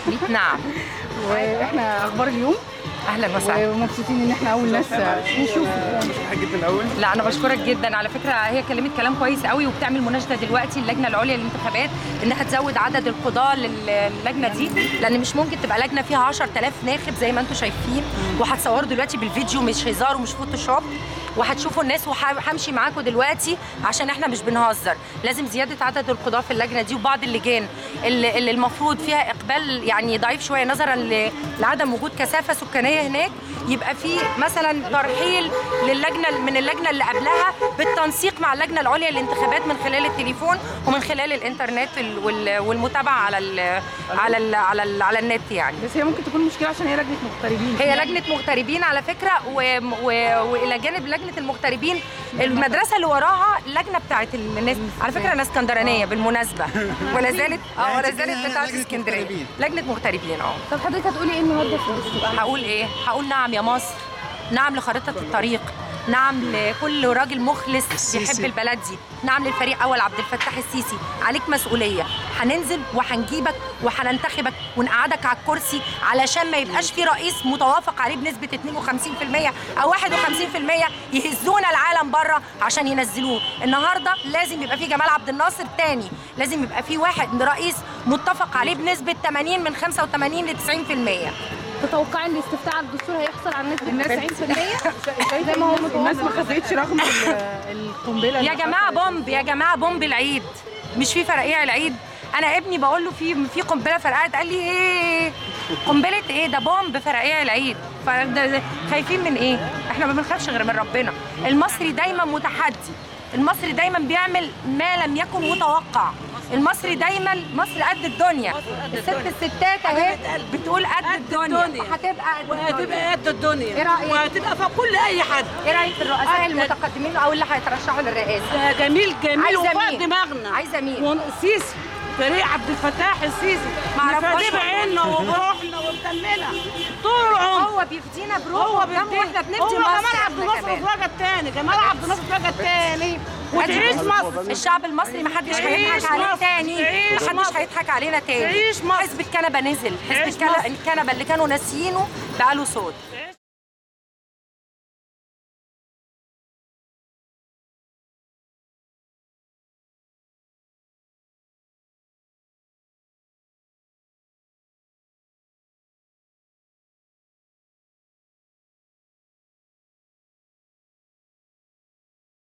100 نعم واحنا اخبار اليوم اهلا وسهلا ومبسوطين ان احنا اول ناس نشوف جدا الاول لا انا بشكرك جدا على فكره هي كلمت كلام كويس قوي وبتعمل مناشده دلوقتي اللجنه العليا للانتخابات انها تزود عدد القضاه للجنه دي لان مش ممكن تبقى لجنه فيها 10000 ناخب زي ما انتم شايفين وهتصوروا دلوقتي بالفيديو مش هزار ومش فوتوشوب وهتشوفوا الناس وهمشي معاكم دلوقتي عشان احنا مش بنهزر لازم زياده عدد القضاه في اللجنه دي وبعض اللجان اللي, اللي المفروض فيها اقبال يعني ضعيف شويه نظرا لعدم وجود كثافه سكانيه هناك يبقى في مثلا ترحيل للجنه من اللجنه اللي قبلها بالتنسيق مع اللجنه العليا للانتخابات من خلال التليفون ومن خلال الانترنت والمتابعه على ال على ال على ال على النت يعني بس هي ممكن تكون مشكله عشان هي لجنه مغتربين هي لجنه مغتربين على فكره والى جانب لجنه المغتربين المدرسه اللي وراها اللجنه بتاعت الناس على فكره انا اسكندرانيه بالمناسبه ولا زالت اه ولا زالت بتاعت اسكندريه لجنه مغتربين اه طب حضرتك هتقولي ايه النهارده في الاستقبال؟ هقول ايه؟ هقول نعم يا مصر نعم لخريطة الطريق نعم لكل راجل مخلص بيحب البلد دي نعم للفريق اول عبد الفتاح السيسي عليك مسؤوليه هننزل وهنجيبك وهننتخبك ونقعدك على الكرسي علشان ما يبقاش في رئيس متوافق عليه بنسبه 52% او 51% يهزونا العالم بره عشان ينزلوه النهارده لازم يبقى في جمال عبد الناصر تاني لازم يبقى في واحد رئيس متفق عليه بنسبه 80 من 85 ل 90% تتوقعي ان الاستفتاء على الدستور هيحصل على نسبه الناس 90% زي ما هو الناس ما خدتش رغم القنبله يا جماعه بومب يا جماعه بومب العيد مش في فرقيع العيد انا ابني بقول له في في قنبله فرقعت قال لي ايه قنبله ايه ده بومب فرقيع العيد خايفين من ايه احنا ما بنخافش غير من ربنا المصري دايما متحدي المصري دايما بيعمل ما لم يكن متوقع المصري دايما مصر قد الدنيا الست الستات اهي بتقول قد الدنيا وهتبقى قد وهتبقى قد الدنيا ايه رايك وهتبقى فوق كل اي حد ايه رايك في الرؤساء المتقدمين او اللي هيترشحوا للرئاسه ده جميل جميل عايزة وفوق مين؟ دماغنا عايزة مين؟ والسيسي فريق عبد الفتاح السيسي معرفهاش نفديه والله. بعيننا وبروحنا وبدمنا طول العمر هو بيفدينا بروحه هو ودمه بيديه واحنا بنفدي هو مصر جمال عبد احنا الناصر كمان. اتوجد تاني جمال عبد الناصر اتوجد تاني وتعيش مصر الشعب المصري ما حدش تعيش هيضحك عليه مصر. تاني تعيش ما حدش مصر. هيضحك علينا تاني تعيش مصر. حزب الكنبه نزل حزب تعيش الكنبه مصر. الكنبه اللي كانوا ناسيينه بقى له صوت